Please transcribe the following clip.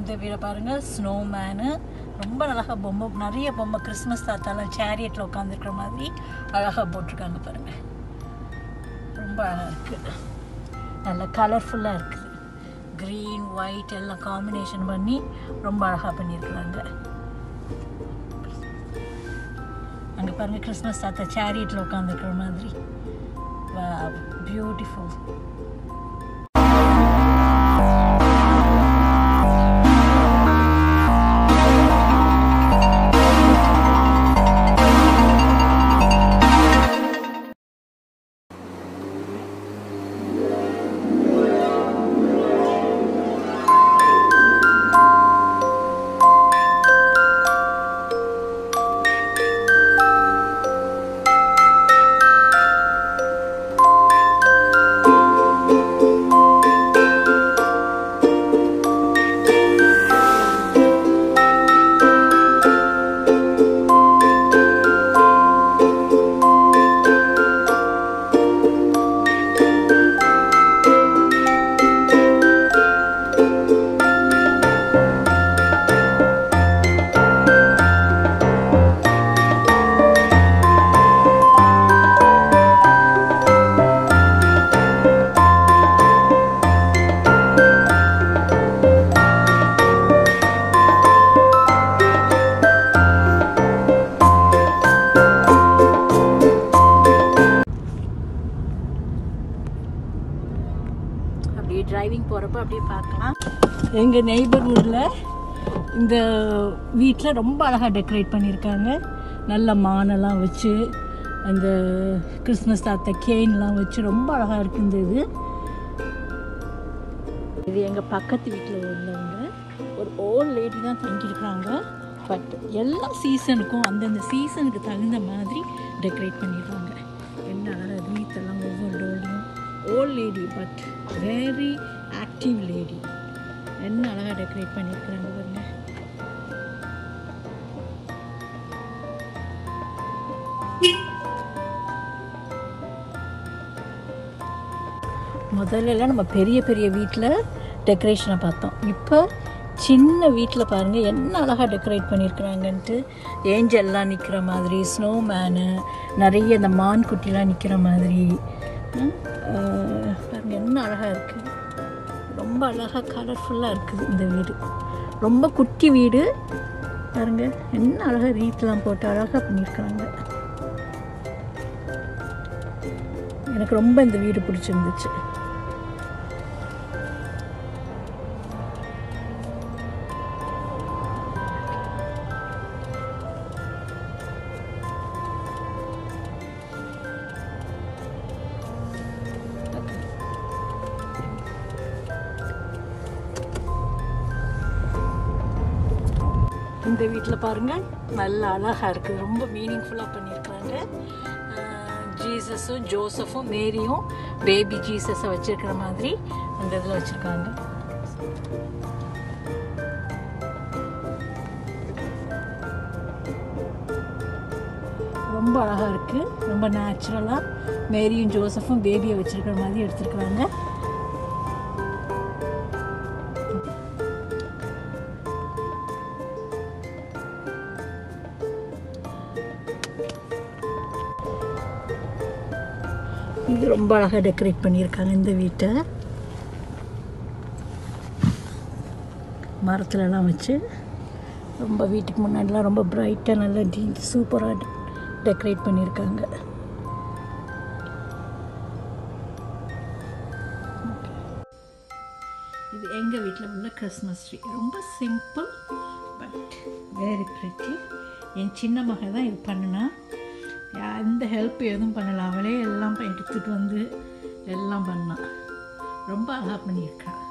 இந்த வீடை பாருங்கள் ஸ்னோமேனு ரொம்ப அழகாக பொம்மை நிறைய பொம்மை கிறிஸ்மஸ் தாத்தாலாம் சேரியட்டில் உட்காந்துருக்குற மாதிரி அழகாக போட்டிருக்காங்க பாருங்கள் ரொம்ப அழகாக இருக்குது நல்ல கலர்ஃபுல்லாக இருக்குது க்ரீன் ஒயிட் எல்லாம் காம்பினேஷன் பண்ணி ரொம்ப அழகாக பண்ணியிருக்கிறாங்க அங்கே பாருங்கள் கிறிஸ்மஸ் தாத்தா சேரியட்டில் உட்காந்துருக்குற மாதிரி பியூட்டிஃபுல் அப்படியே டிரைவிங் போகிறப்ப அப்படியே பார்க்கலாம் எங்கள் நெய்பர்ஹுட்டில் இந்த வீட்டில் ரொம்ப அழகாக டெக்கரேட் பண்ணியிருக்காங்க நல்ல மானெல்லாம் வச்சு அந்த கிறிஸ்மஸ் தாத்தா கேன்லாம் வச்சு ரொம்ப அழகாக இருக்குது இந்த இது இது எங்கள் பக்கத்து வீட்டில் உள்ளவங்க ஒரு ஓல்ட் லேடி தான் தங்கியிருக்காங்க பட் எல்லா சீசனுக்கும் அந்தந்த சீசனுக்கு தகுந்த மாதிரி டெக்கரேட் பண்ணிடுறாங்க என்ன அழகாக ரீத்தெல்லாம் ஒவ்வொரு டோர்லையும் old lady but very active lady என்ன அழகாக டெக்கரேட் பண்ணியிருக்கிறாங்க பாருங்க முதல்லலாம் நம்ம பெரிய பெரிய வீட்டில் டெக்கரேஷனை பார்த்தோம் இப்போ சின்ன வீட்டில் பாருங்கள் என்ன அழகாக டெக்கரேட் பண்ணியிருக்கிறாங்கன்ட்டு ஏஞ்சல்லாம் நிற்கிற மாதிரி ஸ்னோமேனு நிறைய இந்த மான் குட்டிலாம் நிற்கிற மாதிரி ம், அஹ், பாருங்க என்ன அழகாக இருக்குது ரொம்ப அழகாக கலர்ஃபுல்லாக இருக்குது இந்த வீடு ரொம்ப குட்டி வீடு பாருங்க என்ன அழகாக ரீத்லாம் போட்டு அழகாக பண்ணியிருக்காங்க எனக்கு ரொம்ப இந்த வீடு பிடிச்சிருந்துச்சு இந்த வீட்டில் பாருங்கள் நல்ல அழகாக இருக்குது ரொம்ப மீனிங்ஃபுல்லாக பண்ணியிருக்காங்க ஜீசஸும் ஜோசஃபும் மேரியும் பேபி ஜீசஸை வச்சிருக்கிற மாதிரி அந்த இதில் வச்சுருக்காங்க ரொம்ப அழகாக இருக்குது ரொம்ப நேச்சுரலாக மேரியும் ஜோசஃபும் பேபியை வச்சிருக்கிற மாதிரி எடுத்துருக்குறாங்க இது ரொம்ப அழகாக டெக்கரேட் பண்ணியிருக்காங்க இந்த வீட்டை மரத்துலலாம் வச்சு ரொம்ப வீட்டுக்கு முன்னாடிலாம் ரொம்ப பிரைட்டாக நல்லா டீ சூப்பராக டெக்கரேட் பண்ணியிருக்காங்க இது எங்கள் வீட்டில் உள்ள கிறிஸ்மஸ் ட்ரீ ரொம்ப சிம்பிள் பட் வெரி ப்ரிட்டி என் சின்ன மக தான் இது பண்ணினா எந்த ஹெல்ப் எதுவும் பண்ணல அவளே எல்லாம் எடுத்துகிட்டு வந்து எல்லாம் பண்ணா ரொம்ப அழகாக பண்ணியிருக்கா